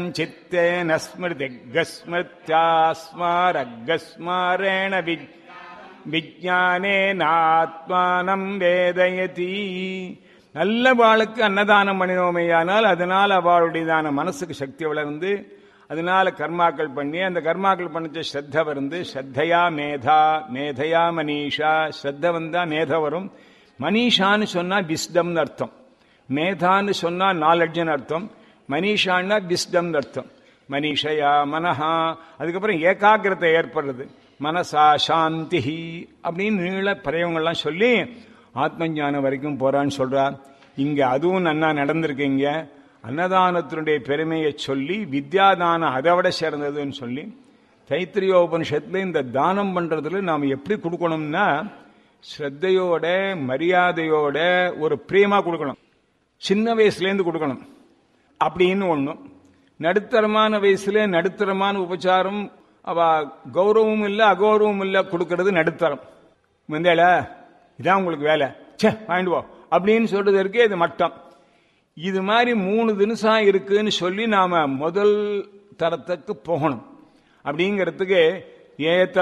चित्तेन स्मृतिगस्मृत्यास्मारगस्मारेण वि- விஜானேனாத்மானம் வேதயதி நல்ல வாளுக்கு அன்னதானம் பண்ணினோமையானால் அதனால அவளுடையதான மனசுக்கு சக்தி வளர்ந்து அதனால கர்மாக்கள் பண்ணி அந்த கர்மாக்கள் பண்ணிச்ச ஸ்ரத்த வந்து ஸ்ரத்தையா மேதா மேதையா மனிஷா ஸ்ரத்த வந்தா மேத வரும் மனிஷான்னு சொன்னா விஸ்டம்னு அர்த்தம் மேதான்னு சொன்னா நாலெட்ஜ்னு அர்த்தம் மனிஷான்னா விஸ்டம்னு அர்த்தம் மனிஷயா மனஹா அதுக்கப்புறம் ஏகாகிரதை ஏற்படுறது மனசா சாந்தி அப்படின்னு நீள பிரயோகங்கள்லாம் சொல்லி ஆத்ம ஞானம் வரைக்கும் போறான்னு சொல்றா இங்க அதுவும் நன்னா நடந்திருக்கீங்க அன்னதானத்தினுடைய பெருமையை சொல்லி வித்யாதானம் அதை விட சேர்ந்ததுன்னு சொல்லி தைத்திரியோபனிஷத்துல இந்த தானம் பண்றதுல நாம் எப்படி கொடுக்கணும்னா ஸ்ரத்தையோட மரியாதையோட ஒரு பிரேமா கொடுக்கணும் சின்ன வயசுலேருந்து கொடுக்கணும் அப்படின்னு ஒண்ணும் நடுத்தரமான வயசுல நடுத்தரமான உபச்சாரம் அவ கௌரவமும் இல்லை அகௌரவமும் இல்லை கொடுக்கறது நடுத்தரம் வந்தேல இதான் உங்களுக்கு வேலை சே வாங்கிட்டு போ அப்படின்னு சொல்றதற்கு இது மட்டம் இது மாதிரி மூணு தினசம் இருக்குன்னு சொல்லி நாம முதல் தரத்துக்கு போகணும் அப்படிங்கிறதுக்கு ஏத்த